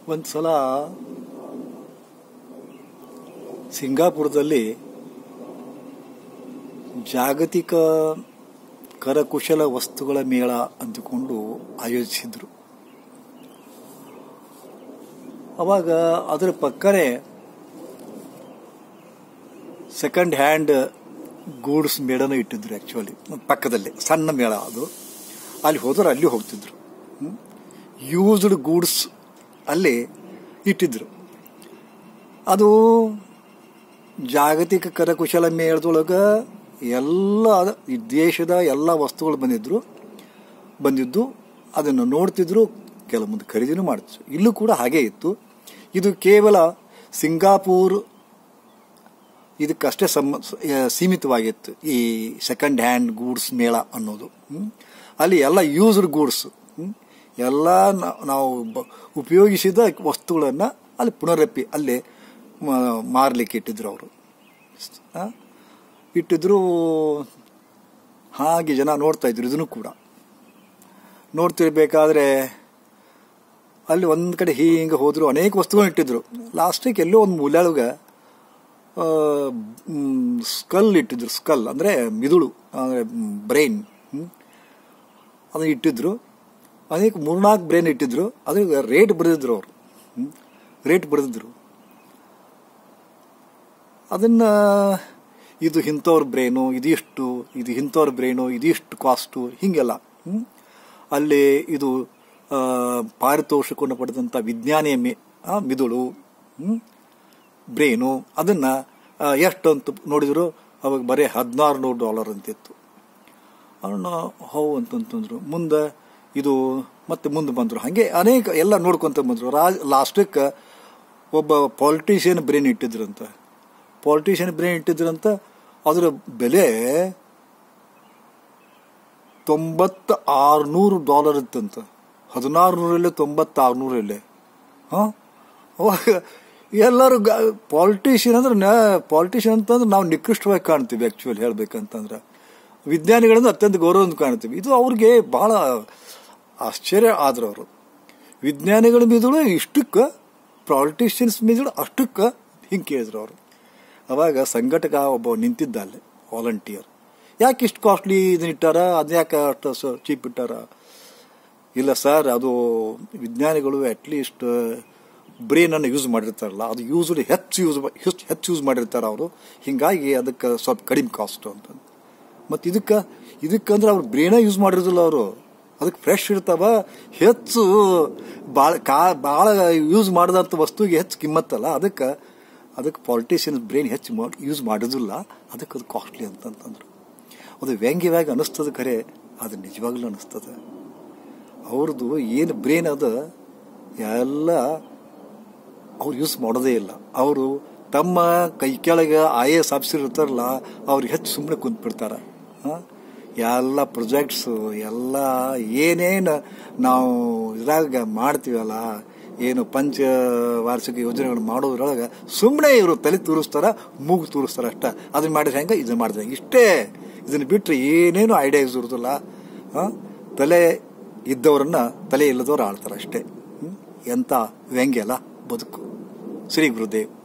ಒಂದು ಸಲ ಸಿಂಗಾಪುರದಲ್ಲಿ ಜಾಗತಿಕ ಕರಕುಶಲ ವಸ್ತುಗಳ ಮೇಳ ಅಂದುಕೊಂಡು ಆಯೋಜಿಸಿದ್ರು ಅವಾಗ ಅದರ ಪಕ್ಕನೇ ಸೆಕೆಂಡ್ ಹ್ಯಾಂಡ್ ಗೂಡ್ಸ್ ಮೇಳನೂ ಇಟ್ಟಿದ್ರು ಆ್ಯಕ್ಚುಲಿ ಪಕ್ಕದಲ್ಲಿ ಸಣ್ಣ ಮೇಳ ಅದು ಅಲ್ಲಿ ಹೋದ್ರೆ ಅಲ್ಲಿ ಹೋಗ್ತಿದ್ರು ಯೂಸ್ಡ್ ಗೂಡ್ಸ್ ಅಲ್ಲಿ ಇಟ್ಟಿದ್ರು ಅದು ಜಾಗತಿಕ ಕರಕುಶಲ ಮೇಳದೊಳಗೆ ಎಲ್ಲ ಈ ದೇಶದ ಎಲ್ಲ ವಸ್ತುಗಳು ಬಂದಿದ್ರು ಬಂದಿದ್ದು ಅದನ್ನು ನೋಡ್ತಿದ್ರು ಕೆಲವೊಂದು ಖರೀದಿನೂ ಮಾಡ್ತಿದ್ರು ಇಲ್ಲೂ ಕೂಡ ಹಾಗೇ ಇತ್ತು ಇದು ಕೇವಲ ಸಿಂಗಾಪುರ್ ಇದಕ್ಕಷ್ಟೇ ಸಮ ಸೀಮಿತವಾಗಿತ್ತು ಈ ಸೆಕೆಂಡ್ ಹ್ಯಾಂಡ್ ಗೂಡ್ಸ್ ಮೇಳ ಅನ್ನೋದು ಹ್ಮ್. ಅಲ್ಲಿ ಎಲ್ಲ ಯೂಸ್ಡ್ ಗೂಡ್ಸ್ ಎಲ್ಲ ನಾ- ನಾವು ಬ- ಉಪಯೋಗಿಸಿದ ವಸ್ತುಗಳನ್ನು ಅಲ್ಲಿ ಪುನರಪಿ ಅಲ್ಲಿ ಮ- ಮಾರ್ಲಿಕ್ಕೆ ಇಟ್ಟಿದ್ರು ಅವರು ಇಟ್ಟಿದ್ರು ಹಾಗೆ ಜನ ನೋಡ್ತಾ ಇದ್ರು ಇದನ್ನು ಕೂಡ ನೋಡ್ತಿರ್ಬೇಕಾದ್ರೆ ಅಲ್ಲಿ ಒಂದು ಕಡೆ ಹೀಗೆ ಹೋದ್ರು ಅನೇಕ ವಸ್ತುಗಳನ್ನ ಇಟ್ಟಿದ್ರು ಲಾಸ್ಟಿಗೆ ಎಲ್ಲೋ ಒಂದು ಮೂಲ್ಯಾಳಗೆ ಸ್ಕಲ್ ಇಟ್ಟಿದ್ರು ಸ್ಕಲ್ ಅಂದರೆ ಮಿದುಳು ಅಂದರೆ ಬ್ರೈನ್ ಅದನ್ನ ಇಟ್ಟಿದ್ರು ಅನೇಕ ಮೂರ್ನಾಲ್ಕು ಬ್ರೈನ್ ಇಟ್ಟಿದ್ರು ಅದಕ್ಕೆ ರೇಟ್ ಬರೆದಿದ್ರು ಅವರು ರೇಟ್ ಬರೆದಿದ್ರು ಅದನ್ನ ಇದು ಇಂಥವ್ರ ಬ್ರೈನು ಇದಿಷ್ಟು ಇದು ಇಂಥವ್ರ ಬ್ರೈನು ಇದಿಷ್ಟು ಕಾಸ್ಟು ಹೀಗೆಲ್ಲ ಹ್ಮ್? ಅಲ್ಲಿ ಇದು ಆ, ಪಾರಿತೋಷಿಕವನ್ನು ಪಡೆದಂಥ ವಿಜ್ಞಾನಿಯ ಮೆ ಆ, ಮಿದುಳು ಹ್ಮ್? ಬ್ರೇನು ಅದನ್ನ ಆ, ಎಷ್ಟು ಅಂತ ನೋಡಿದ್ರು ಅವಾಗ ಬರೀ ಹದಿನಾರು ನೂರು ಡಾಲರ್ ಅಂತಿತ್ತು ಅವನ್ನ ಹೋ ಅಂತಂತಂದ್ರು ಮುಂದೆ ಇದು ಮತ್ತೆ ಮುಂದೆ ಬಂದರು ಹಾಗೆ ಅನೇಕ ಎಲ್ಲ ನೋಡ್ಕೊಂತ ಬಂದರು ರಾಜ್ ಲಾಸ್ಟಕ್ಕೆ ಒಬ್ಬ ಪಾಲಿಟಿಷಿಯನ್ ಬ್ರೇನ್ ಇಟ್ಟಿದ್ರಂತ ಪಾಲಿಟಿಷಿಯನ್ ಬ್ರೇನ್ ಇಟ್ಟಿದ್ರಂತ ಅದರ ಬೆಲೆ ತೊಂಬತ್ತ ಆರುನೂರು ಡಾಲರ್ ಇತ್ತಂತ ಹದಿನಾರು ನೂರಲ್ಲೇ ತೊಂಬತ್ತ ಆರುನೂರಲ್ಲೇ ಹಾಂ ಅವಾಗ ಎಲ್ಲರೂ ಪಾಲಿಟಿಷಿಯನ್ ಅಂದ್ರೆ ಪಾಲಿಟಿಷಿಯನ್ ಅಂತಂದ್ರೆ ನಾವು ನಿಕೃಷ್ಟವಾಗಿ ಕಾಣ್ತೀವಿ ಆ್ಯಕ್ಚುಲಿ ಹೇಳ್ಬೇಕಂತಂದ್ರೆ ವಿಜ್ಞಾನಿಗಳನ್ನು ಅತ್ಯಂತ ಗೌರವದಿಂದ ಕಾಣ್ತೀವಿ ಇದು ಅವ್ರಿಗೆ ಬಹಳ ಆಶ್ಚರ್ಯ ಆದ್ರು ಅವರು ವಿಜ್ಞಾನಿಗಳ ಮಿದುಳು ಇಷ್ಟಕ್ಕೆ ಪಾಲಿಟಿಷಿಯನ್ಸ್ ಮಿದುಳು ಅಷ್ಟಕ್ಕೆ ಹಿಂಗೆ ಕೇಳಿದ್ರು ಅವರು ಅವಾಗ ಸಂಘಟಕ ಒಬ್ಬ ನಿಂತಿದ್ದ ಅಲ್ಲಿ ವಾಲಂಟಿಯರ್ ಯಾಕೆ ಇಷ್ಟು ಕಾಸ್ಟ್ಲಿ ಇದನ್ನ ಇಟ್ಟಾರ ಅದ್ಯಾಕೆ ಅಷ್ಟು ಚೀಪ್ ಇಟ್ಟಾರ ಇಲ್ಲ ಸರ್ ಅದು ವಿಜ್ಞಾನಿಗಳು ಅಟ್ಲೀಸ್ಟ್ ಬ್ರೇನನ್ನು ಯೂಸ್ ಮಾಡಿರ್ತಾರಲ್ಲ ಅದು ಯೂಸ್ಡ್ ಹೆಚ್ಚು ಯೂಸ್ ಹೆಚ್ಚು ಹೆಚ್ಚು ಯೂಸ್ ಮಾಡಿರ್ತಾರೆ ಅವರು ಹಿಂಗಾಗಿ ಅದಕ್ಕೆ ಸ್ವಲ್ಪ ಕಡಿಮೆ ಕಾಸ್ಟ್ ಅಂತ ಮತ್ತು ಇದಕ್ಕೆ ಇದಕ್ಕಂದ್ರೆ ಅವ್ರು ಬ್ರೇನ ಯೂಸ್ ಮಾಡಿರೋದಿಲ್ಲ ಅವರು ಅದಕ್ಕೆ ಫ್ರೆಶ್ ಇರ್ತಾವ ಹೆಚ್ಚು ಭಾಳ ಕಾ ಭಾಳ ಯೂಸ್ ಮಾಡಿದಂಥ ವಸ್ತುವಿಗೆ ಹೆಚ್ಚು ಕಿಮ್ಮತ್ತಲ್ಲ ಅದಕ್ಕೆ ಅದಕ್ಕೆ ಪಾಲಿಟಿಷಿಯನ್ ಬ್ರೈನ್ ಹೆಚ್ಚು ಯೂಸ್ ಮಾಡೋದಿಲ್ಲ ಅದಕ್ಕೆ ಅದು ಕಾಸ್ಟ್ಲಿ ಅಂತಂತಂದ್ರು ಅದು ವ್ಯಂಗ್ಯವಾಗಿ ಅನಿಸ್ತದೆ ಖರೆ ಅದು ನಿಜವಾಗ್ಲೂ ಅನಿಸ್ತದೆ ಅವ್ರದ್ದು ಏನು ಬ್ರೇನ್ ಅದ ಎಲ್ಲ ಅವ್ರು ಯೂಸ್ ಮಾಡೋದೇ ಇಲ್ಲ ಅವರು ತಮ್ಮ ಕೈ ಕೆಳಗೆ ಐ ಎ ಎಸ್ ಆಫೀಸರ್ ಇರ್ತಾರಲ್ಲ ಅವ್ರಿಗೆ ಹೆಚ್ಚು ಸುಮ್ಮನೆ ಕುಂತ್ಬಿಡ್ತಾರೆ ಎಲ್ಲ ಪ್ರೊಜೆಕ್ಟ್ಸು ಎಲ್ಲ ಏನೇನು ನಾವು ಇದ್ರಾಗ ಮಾಡ್ತೀವಲ್ಲ ಏನು ಪಂಚ ವಾರ್ಷಿಕ ಯೋಜನೆಗಳು ಮಾಡೋದ್ರೊಳಗೆ ಸುಮ್ಮನೆ ಇವರು ತಲೆ ತೂರಿಸ್ತಾರ ಮೂಗು ತೂರಿಸ್ತಾರ ಅಷ್ಟ ಅದನ್ನ ಮಾಡಿದ್ರೆ ಹೆಂಗೆ ಇದನ್ನ ಮಾಡಿದ್ರೆ ಹೆಂಗೆ ಇಷ್ಟೇ ಇದನ್ನ ಬಿಟ್ಟರೆ ಏನೇನು ಐಡಿಯಾಸ್ ಇರೋದಿಲ್ಲ ಆ? ತಲೆ ಇದ್ದವರನ್ನ ತಲೆ ಇಲ್ಲದವ್ರು ಆಳ್ತಾರೆ ಅಷ್ಟೇ ಹ್ಮ್? ಎಂಥ ವ್ಯಂಗ್ಯ ಅಲ್ಲ ಬದುಕು ಶ್ರೀ ಗುರುದೇವ್